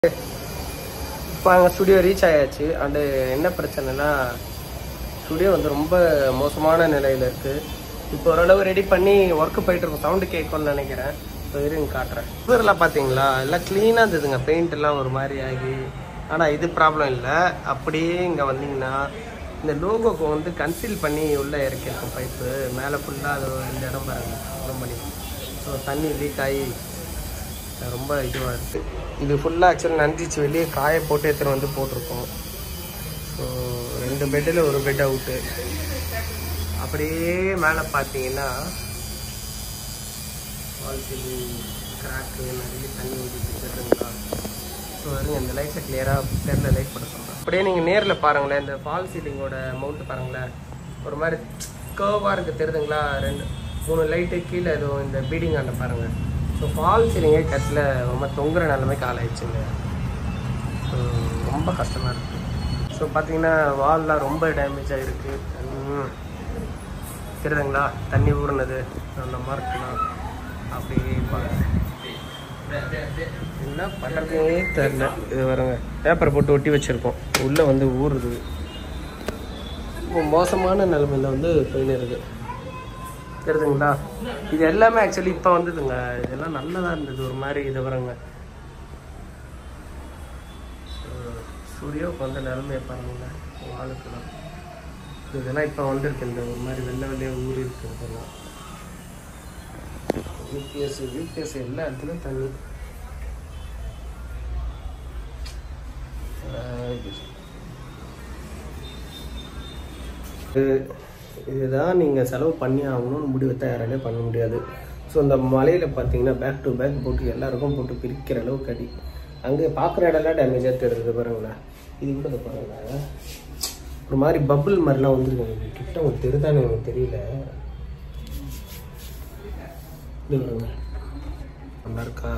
இப்போ அங்கே studio reach ஆயாச்சு அண்டு என்ன பிரச்சனைனா ஸ்டுடியோ வந்து ரொம்ப மோசமான நிலையில் இருக்குது இப்போ ஓரளவு ரெடி பண்ணி ஒர்க்கு போயிட்டு இருக்கும் சவுண்டு கேட்கும்னு நினைக்கிறேன் இப்போ இருங்க காட்டுறேன் இதெல்லாம் பார்த்தீங்களா எல்லாம் க்ளீனாக இருந்ததுங்க பெயிண்ட் எல்லாம் ஒரு மாதிரி ஆகி ஆனால் இது ப்ராப்ளம் இல்லை அப்படியே இங்கே வந்தீங்கன்னா இந்த லோகோக்கு வந்து கன்சீல் பண்ணி உள்ளே இறக்கிருக்கும் பைப்பு மேலே ஃபுல்லாக அது இந்த இடம் பாருங்க ஓப்பன் பண்ணி ஸோ தண்ணி லீக் ஆகி ரொம்ப இதுவாக இருக்குது இது ஃபுல்லாக ஆக்சுவலாக நந்திச்சு வெளியே காய போட்டு எடுத்துகிட்டு வந்து போட்டிருக்கோம் ஸோ ரெண்டு பெட்டில் ஒரு பெட் அவுட்டு அப்படியே மேலே பார்த்தீங்கன்னா வால் சீலிங் கிராக்கு நிறைய தண்ணி ஊற்றிட்டு தெரியுங்களா ஸோ வருங்க இந்த லைட்டில் கிளியராக தெரில லைட் பண்ண சொல்கிறேன் அப்படியே நீங்கள் நேரில் பாருங்களேன் இந்த ஃபால் சீலிங்கோட மவுண்ட் பாருங்களேன் ஒரு மாதிரி கர்வாக இருக்குது தெரியுதுங்களா ரெண்டு மூணு லைட்டு கீழே எதுவும் இந்த பீடிங் ஆண்ட பாருங்கள் ஸோ ஃபால் சீலிங்கே கட்டில் ரொம்ப தொங்குற நிலைமைக்கு ஆளாயிடுச்சுங்க ஸோ ரொம்ப கஷ்டமாக இருக்குது ஸோ பார்த்தீங்கன்னா வால்லாம் ரொம்ப டேமேஜ் ஆகிருக்கு தெரியுதுங்களா தண்ணி ஊறினது அந்த மார்க்லாம் அப்படியே பாருங்க என்ன பண்ணுறதுனே தெரில இது வருங்க பேப்பர் போட்டு ஒட்டி வச்சுருக்கோம் உள்ளே வந்து ஊறுது ரொம்ப மோசமான நிலைமையில் வந்து போயின்னு இருக்கு தெரியுதுங்களா இது எல்லாமே ஆக்சுவலி இப்போ வந்ததுங்க இதெல்லாம் நல்லதாக இருந்தது ஒரு மாதிரி இது வருங்க ஸ்டுடியோவுக்கு வந்த நிலைமையை பாருங்களேன் ஆளுக்கெல்லாம் இதெல்லாம் இப்போ வந்திருக்கு இந்த ஒரு மாதிரி வெள்ளை வெள்ளையாக ஊறி இருக்கு இதெல்லாம் யூபிஎஸ் யூபிஎஸ் எல்லா இடத்துலையும் தண்ணி ஆஹ் இது- இதுதான் நீங்கள் செலவு பண்ணி ஆகணும்னு முடிவு தான் யாராலே பண்ண முடியாது ஸோ இந்த மலையில் பார்த்தீங்கன்னா பேக் டு பேக் போட்டு எல்லாருக்கும் போட்டு பிரிக்கிற அளவுக்கு அடி அங்கே பார்க்குற இடம்லாம் டேமேஜாக தெரியுது பாருங்களேன் இது கூட இதை பாருங்களேன் ஒரு மாதிரி பபுள் மாதிரிலாம் வந்துருக்கு எனக்கு கிட்ட உங்களுக்கு தெரியுதான்னு எனக்கு தெரியல இது பாருங்க நல்லா இருக்கா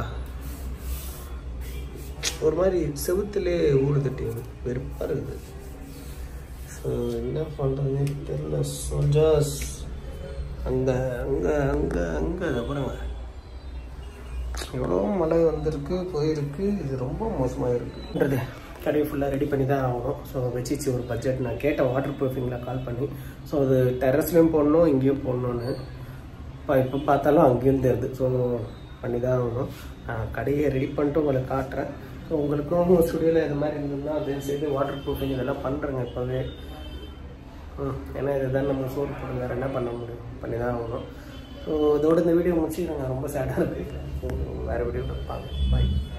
ஒரு மாதிரி செவுத்துலே ஊடு தட்டி வெறுப்பாக இருக்குது ஸோ என்ன பண்ணுறதுன்னு தெரியல சோஜாஸ் அங்கே அங்கே அங்கே அங்கே அதை பாருங்க எவ்வளோ மழை வந்திருக்கு போயிருக்கு இது ரொம்ப மோசமாக இருக்குன்றது கடையை ஃபுல்லாக ரெடி பண்ணி தான் ஆகணும் ஸோ வச்சிச்சு ஒரு பட்ஜெட் நான் கேட்டேன் வாட்டர் ப்ரூஃபிங்கில் கால் பண்ணி ஸோ அது டெரஸ்லேயும் போடணும் இங்கேயும் போடணுன்னு இப்போ இப்போ பார்த்தாலும் அங்கேயும் தெரியுது ஸோ பண்ணி தான் ஆகணும் நான் கடையை ரெடி பண்ணிட்டு உங்களுக்கு காட்டுறேன் ஸோ உங்களுக்கும் ஸ்டுடியோவில் இது மாதிரி இருந்ததுன்னா தயவு செய்து வாட்டர் ப்ரூஃபிங் இதெல்லாம் பண்ணுறேங்க இப்போவே ம் ஏன்னா இதுதான் நம்ம சோறு போடுங்க வேறு என்ன பண்ண முடியும் பண்ணி தான் ஆகணும் ஸோ இதோட இந்த வீடியோ முடிச்சுக்கிறேங்க ரொம்ப சேடாக இருக்குது வேறு வீடியோ பார்ப்பாங்க பாய்